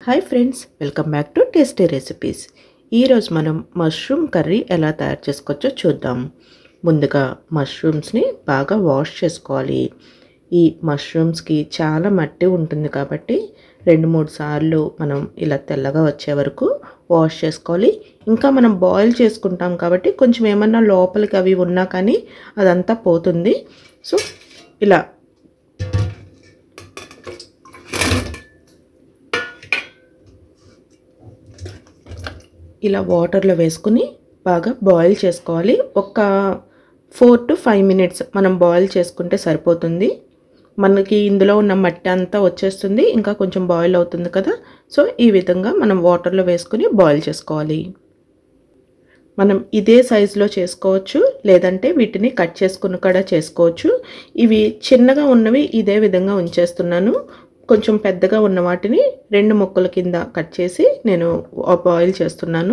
hi friends welcome back to tasty recipes ఈరోజు మనం mushroom curry ఎలా తయారు చేసుకోవచ్చో చూద్దాం ముందుగా మష్రూమ్స్ని బాగా వాష్ చేసుకోవాలి ఈ మష్రూమ్స్కి చాలా మట్టి ఉంటుంది కాబట్టి రెండు మూడు సార్లు మనం ఇలా తెల్లగా వచ్చే వరకు వాష్ చేసుకోవాలి ఇంకా మనం బాయిల్ చేసుకుంటాం కాబట్టి కొంచెం ఏమన్నా లోపలికి అవి ఉన్నా కానీ అదంతా పోతుంది సో ఇలా ఇలా వాటర్లో వేసుకుని బాగా బాయిల్ చేసుకోవాలి ఒక ఫోర్ టు ఫైవ్ మినిట్స్ మనం బాయిల్ చేసుకుంటే సరిపోతుంది మనకి ఇందులో ఉన్న మట్టి అంతా వచ్చేస్తుంది ఇంకా కొంచెం బాయిల్ అవుతుంది కదా సో ఈ విధంగా మనం వాటర్లో వేసుకుని బాయిల్ చేసుకోవాలి మనం ఇదే సైజులో చేసుకోవచ్చు లేదంటే వీటిని కట్ చేసుకుని కూడా చేసుకోవచ్చు ఇవి చిన్నగా ఉన్నవి ఇదే విధంగా ఉంచేస్తున్నాను కొంచెం పెద్దగా ఉన్న వాటిని రెండు ముక్కల కింద కట్ చేసి నేను బాయిల్ చేస్తున్నాను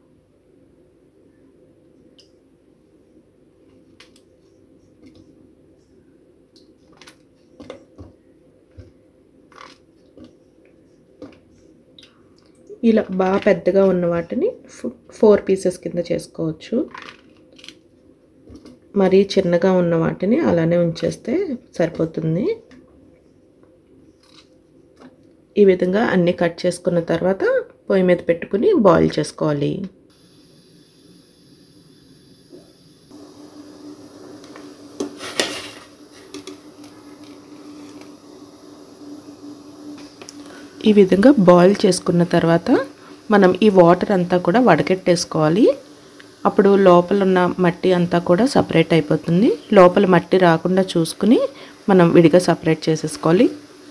ఇలా బాగా పెద్దగా ఉన్న వాటిని ఫోర్ పీసెస్ కింద చేసుకోవచ్చు మరీ చిన్నగా ఉన్న వాటిని అలానే ఉంచేస్తే సరిపోతుంది ఈ విధంగా అన్నీ కట్ చేసుకున్న తర్వాత పొయ్యి మీద పెట్టుకుని బాయిల్ చేసుకోవాలి ఈ విధంగా బాయిల్ చేసుకున్న తర్వాత మనం ఈ వాటర్ అంతా కూడా వడకెట్టేసుకోవాలి అప్పుడు లోపల ఉన్న మట్టి అంతా కూడా సపరేట్ అయిపోతుంది లోపల మట్టి రాకుండా చూసుకుని మనం విడిగా సపరేట్ చేసేసుకోవాలి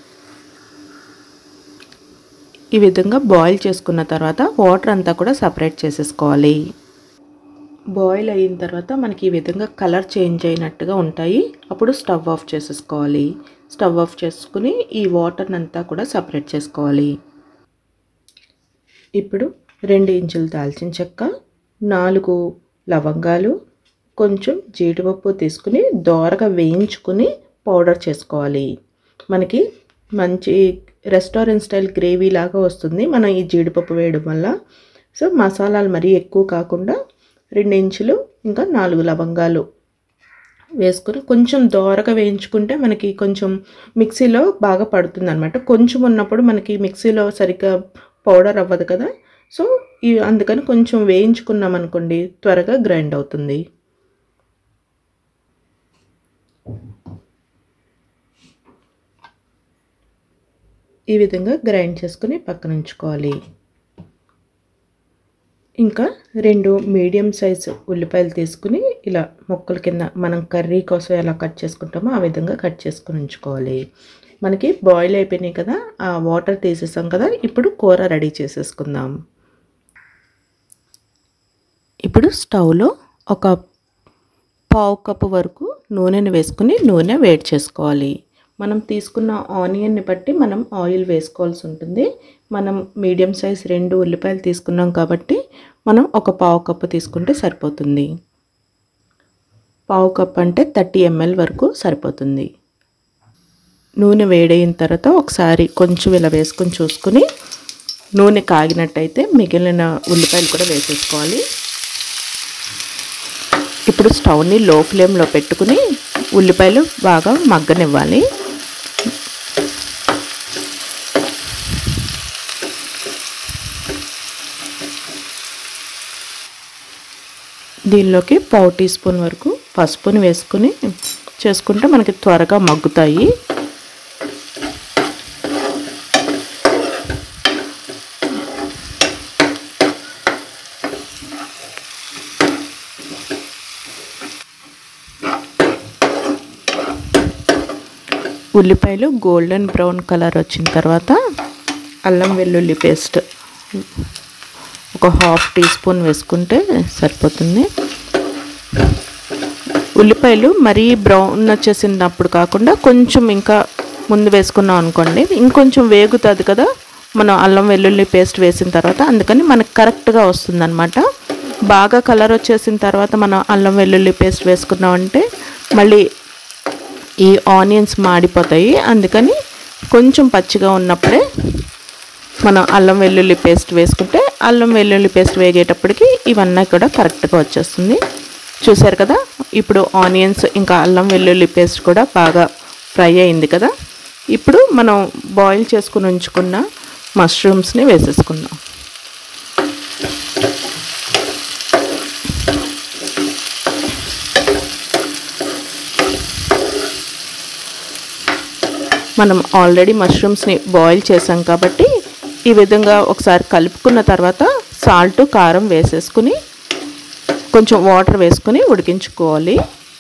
ఈ విధంగా బాయిల్ చేసుకున్న తర్వాత వాటర్ అంతా కూడా సపరేట్ చేసేసుకోవాలి బాయిల్ అయిన తర్వాత మనకి ఈ విధంగా కలర్ చేంజ్ అయినట్టుగా ఉంటాయి అప్పుడు స్టవ్ ఆఫ్ చేసేసుకోవాలి స్టవ్ ఆఫ్ చేసుకుని ఈ వాటర్ని అంతా కూడా సపరేట్ చేసుకోవాలి ఇప్పుడు రెండు ఇంచులు దాల్చిన చెక్క నాలుగు లవంగాలు కొంచెం జీడిపప్పు తీసుకుని దోరగా వేయించుకుని పౌడర్ చేసుకోవాలి మనకి మంచి రెస్టారెంట్ స్టైల్ గ్రేవీ లాగా వస్తుంది మనం ఈ జీడిపప్పు వేయడం వల్ల సో మసాలాలు మరీ ఎక్కువ కాకుండా రెండు ఇంచులు ఇంకా నాలుగు లవంగాలు వేసుకొని కొంచెం దోరగా వేయించుకుంటే మనకి కొంచెం మిక్సీలో బాగా పడుతుంది అనమాట కొంచెం ఉన్నప్పుడు మనకి మిక్సీలో సరిగ్గా పౌడర్ అవ్వదు కదా సో ఈ అందుకని కొంచెం వేయించుకున్నాం అనుకోండి త్వరగా గ్రైండ్ అవుతుంది ఈ విధంగా గ్రైండ్ చేసుకుని పక్కన ఉంచుకోవాలి ఇంకా రెండు మీడియం సైజు ఉల్లిపాయలు తీసుకుని ఇలా ముక్కల కింద మనం కర్రీ కోసం ఎలా కట్ చేసుకుంటామో ఆ విధంగా కట్ చేసుకుని ఉంచుకోవాలి మనకి బాయిల్ అయిపోయినాయి కదా ఆ వాటర్ తీసేసాం కదా ఇప్పుడు కూర రెడీ చేసేసుకుందాం ఇప్పుడు స్టవ్లో ఒక పావు కప్పు వరకు నూనెను వేసుకుని నూనె వేడి చేసుకోవాలి మనం తీసుకున్న ఆనియన్ని బట్టి మనం ఆయిల్ వేసుకోవాల్సి ఉంటుంది మనం మీడియం సైజ్ రెండు ఉల్లిపాయలు తీసుకున్నాం కాబట్టి మనం ఒక పావు కప్పు తీసుకుంటే సరిపోతుంది పావు కప్ అంటే థర్టీ ఎంఎల్ వరకు సరిపోతుంది నూనె వేడైన తర్వాత ఒకసారి కొంచెం ఇలా వేసుకొని చూసుకుని నూనె కాగినట్టయితే మిగిలిన ఉల్లిపాయలు కూడా వేసేసుకోవాలి ఇప్పుడు స్టవ్ని లో ఫ్లేమ్లో పెట్టుకుని ఉల్లిపాయలు బాగా మగ్గనివ్వాలి దీనిలోకి పావు టీ స్పూన్ వరకు పసుపుని వేసుకుని చేసుకుంటే మనకి త్వరగా మగ్గుతాయి ఉల్లిపాయలు గోల్డెన్ బ్రౌన్ కలర్ వచ్చిన తర్వాత అల్లం వెల్లుల్లి పేస్ట్ ఒక హాఫ్ టీ స్పూన్ వేసుకుంటే సరిపోతుంది ఉల్లిపాయలు మరీ బ్రౌన్ వచ్చేసినప్పుడు కాకుండా కొంచెం ఇంకా ముందు వేసుకున్నాం అనుకోండి ఇంకొంచెం వేగుతుంది కదా మనం అల్లం వెల్లుల్లి పేస్ట్ వేసిన తర్వాత అందుకని మనకు కరెక్ట్గా వస్తుందన్నమాట బాగా కలర్ వచ్చేసిన తర్వాత మనం అల్లం వెల్లుల్లి పేస్ట్ వేసుకున్నామంటే మళ్ళీ ఈ ఆనియన్స్ మాడిపోతాయి అందుకని కొంచెం పచ్చిగా ఉన్నప్పుడే మనం అల్లం వెల్లుల్లి పేస్ట్ వేసుకుంటే అల్లం వెల్లుల్లి పేస్ట్ వేగేటప్పటికి ఇవన్నీ కూడా కరెక్ట్గా వచ్చేస్తుంది చూసారు కదా ఇప్పుడు ఆనియన్స్ ఇంకా అల్లం వెల్లుల్లి పేస్ట్ కూడా బాగా ఫ్రై అయింది కదా ఇప్పుడు మనం బాయిల్ చేసుకుని ఉంచుకున్న మష్రూమ్స్ని వేసేసుకుందాం మనం ఆల్రెడీ మష్రూమ్స్ని బాయిల్ చేసాం కాబట్టి ఈ విధంగా ఒకసారి కలుపుకున్న తర్వాత సాల్ట్ కారం వేసేసుకుని కొంచెం వాటర్ వేసుకుని ఉడికించుకోవాలి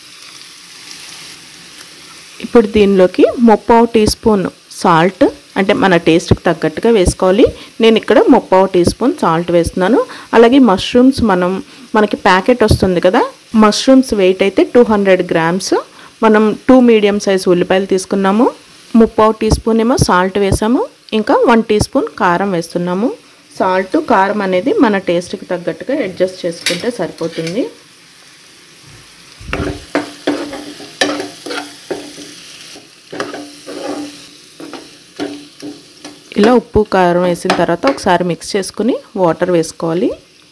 ఇప్పుడు దీనిలోకి ముప్పావు టీ స్పూన్ సాల్ట్ అంటే మన టేస్ట్కి తగ్గట్టుగా వేసుకోవాలి నేను ఇక్కడ ముప్పావు టీ స్పూన్ సాల్ట్ వేస్తున్నాను అలాగే మష్రూమ్స్ మనం మనకి ప్యాకెట్ వస్తుంది కదా మష్రూమ్స్ వెయిట్ అయితే టూ హండ్రెడ్ గ్రామ్స్ మనం టూ మీడియం సైజ్ ఉల్లిపాయలు తీసుకున్నాము ముప్పావు టీ స్పూన్ ఏమో సాల్ట్ వేసాము ఇంకా వన్ టీ స్పూన్ కారం వేస్తున్నాము సాల్ట్ కారం అనేది మన టేస్ట్కి తగ్గట్టుగా అడ్జస్ట్ చేసుకుంటే సరిపోతుంది ఇలా ఉప్పు కారం వేసిన తర్వాత ఒకసారి మిక్స్ చేసుకుని వాటర్ వేసుకోవాలి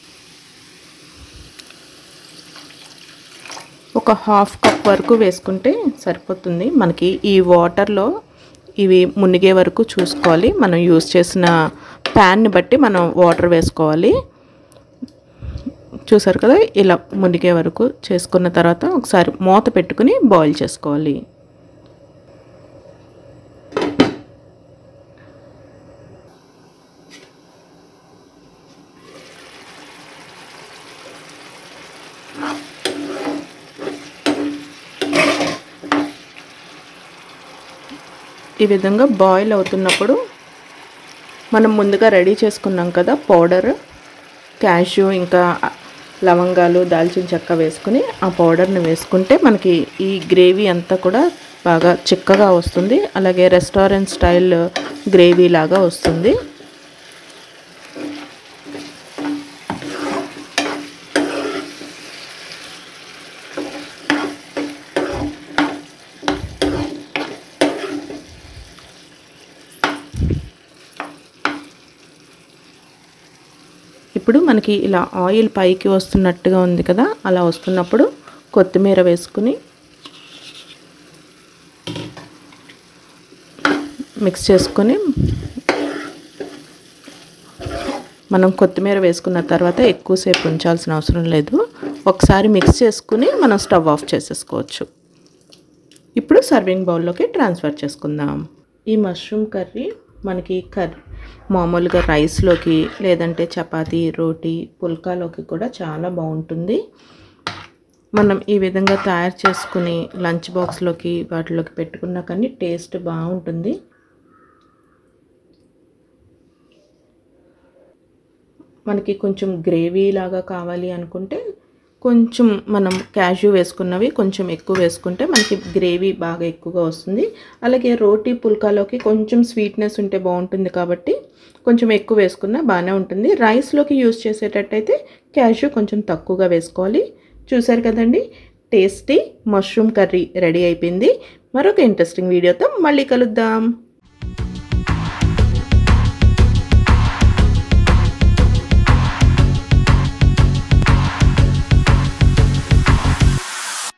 ఒక హాఫ్ కప్ వరకు వేసుకుంటే సరిపోతుంది మనకి ఈ వాటర్లో ఇవి మునిగే వరకు చూసుకోవాలి మనం యూస్ చేసిన ప్యాన్ని బట్టి మనం వాటర్ వేసుకోవాలి చూసారు కదా ఇలా మునిగే వరకు చేసుకున్న తర్వాత ఒకసారి మూత పెట్టుకుని బాయిల్ చేసుకోవాలి ఈ విధంగా బాయిల్ అవుతున్నప్పుడు మనం ముందుగా రెడీ చేసుకున్నాం కదా పౌడర్ క్యాష్యూ ఇంకా లవంగాలు దాల్చిన చెక్క వేసుకుని ఆ పౌడర్ని వేసుకుంటే మనకి ఈ గ్రేవీ అంతా కూడా బాగా చిక్కగా వస్తుంది అలాగే రెస్టారెంట్ స్టైల్ గ్రేవీ లాగా వస్తుంది ఇప్పుడు మనకి ఇలా ఆయిల్ పైకి వస్తున్నట్టుగా ఉంది కదా అలా వస్తున్నప్పుడు కొత్తిమీర వేసుకుని మిక్స్ చేసుకొని మనం కొత్తిమీర వేసుకున్న తర్వాత ఎక్కువసేపు ఉంచాల్సిన అవసరం లేదు ఒకసారి మిక్స్ చేసుకుని మనం స్టవ్ ఆఫ్ చేసేసుకోవచ్చు ఇప్పుడు సర్వింగ్ బౌల్లోకి ట్రాన్స్ఫర్ చేసుకుందాం ఈ మష్రూమ్ కర్రీ మనకి కర్రీ మామూలుగా రైస్లోకి లేదంటే చపాతీ రోటీ పుల్కాలోకి కూడా చాలా బాగుంటుంది మనం ఈ విధంగా తయారు చేసుకుని లంచ్ బాక్స్లోకి వాటిలోకి పెట్టుకున్నా కానీ టేస్ట్ బాగుంటుంది మనకి కొంచెం గ్రేవీ లాగా కావాలి అనుకుంటే కొంచెం మనం క్యాష్యూ వేసుకున్నవి కొంచెం ఎక్కువ వేసుకుంటే మనకి గ్రేవీ బాగా ఎక్కువగా వస్తుంది అలాగే రోటీ పుల్కాలోకి కొంచెం స్వీట్నెస్ ఉంటే బాగుంటుంది కాబట్టి కొంచెం ఎక్కువ వేసుకున్నా బాగానే ఉంటుంది రైస్లోకి యూస్ చేసేటట్టయితే క్యాష్యూ కొంచెం తక్కువగా వేసుకోవాలి చూసారు కదండి టేస్టీ మష్రూమ్ కర్రీ రెడీ అయిపోయింది మరొక ఇంట్రెస్టింగ్ వీడియోతో మళ్ళీ కలుద్దాం